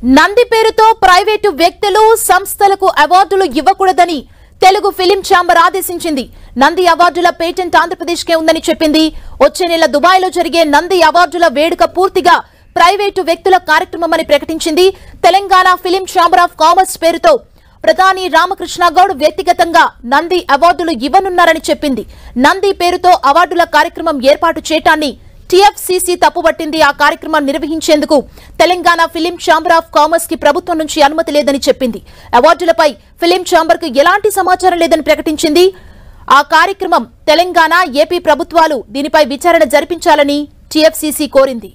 నంది పేరుతో ప్రైవేటు వ్యక్తులు సంస్థలకు అవార్డులు ఇవ్వకూడదని తెలుగు ఫిలిం ఛాంబర్ ఆదేశించింది నంది అవార్డుల పేటెంట్ ఆంధ్రప్రదేశ్కే ఉందని చెప్పింది వచ్చే నెల దుబాయ్లో జరిగే నంది అవార్డుల వేడుక పూర్తిగా ప్రైవేటు వ్యక్తుల కార్యక్రమమని ప్రకటించింది Telangana film chamber of commerce పేరుతో ప్రధాని రామకృష్ణ గౌడ్ వ్యక్తిగతంగా నంది అవార్డులు ఇవ్వనున్నారని చెప్పింది నంది పేరుతో అవార్డుల కార్యక్రమం ఏర్పాటు చేయటాన్ని టీఎఫ్సీసీ తప్పుపట్టింది ఆ కార్యక్రమం నిర్వహించేందుకు Telangana film chamber of commerce కి ప్రభుత్వం నుంచి అనుమతి లేదని చెప్పింది అవార్డులపై ఫిలిం ఛాంబర్ కు ఎలాంటి సమాచారం లేదని ప్రకటించింది ఆ కార్యక్రమం తెలంగాణ ఏపీ ప్రభుత్వాలు దీనిపై విచారణ జరిపించాలని టీఎఫ్సీసీ కోరింది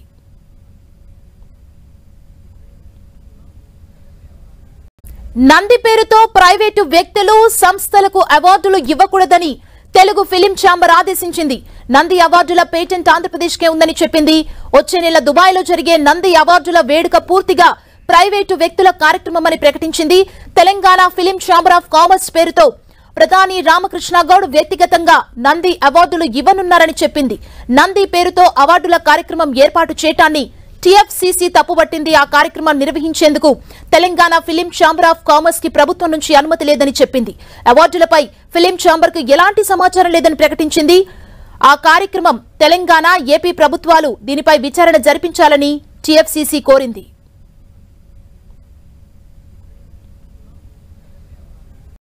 నంది పేరుతో ప్రైవేటు వ్యక్తులు సంస్థలకు అవార్డులు ఇవ్వకూడదని తెలుగు ఫిలిం ఛాంబర్ ఆదేశించింది నంది అవార్డుల పేటెంట్ ఆంధ్రప్రదేశ్కే ఉందని చెప్పింది వచ్చే నెల దుబాయ్లో జరిగే నంది అవార్డుల వేడుక పూర్తిగా ప్రైవేటు వ్యక్తుల కార్యక్రమమని ప్రకటించింది Telangana film chamber of commerce పేరుతో ప్రధాని రామకృష్ణ గౌడ్ వ్యక్తిగతంగా నంది అవార్డులు ఇవ్వనున్నారని చెప్పింది నంది పేరుతో అవార్డుల కార్యక్రమం ఏర్పాటు చేయటాన్ని టీఎఫ్సీసీ తప్పుపట్టింది ఆ కార్యక్రమం నిర్వహించేందుకు Telangana film chamber of commerce కి ప్రభుత్వం నుంచి అనుమతి లేదని చెప్పింది అవార్డులపై ఫిలిం ఛాంబర్ కు ఎలాంటి సమాచారం లేదని ప్రకటించింది ఆ కార్యక్రమం తెలంగాణ ఏపీ ప్రభుత్వాలు దీనిపై విచారణ జరిపించాలని టీఎఫ్సీసీ కోరింది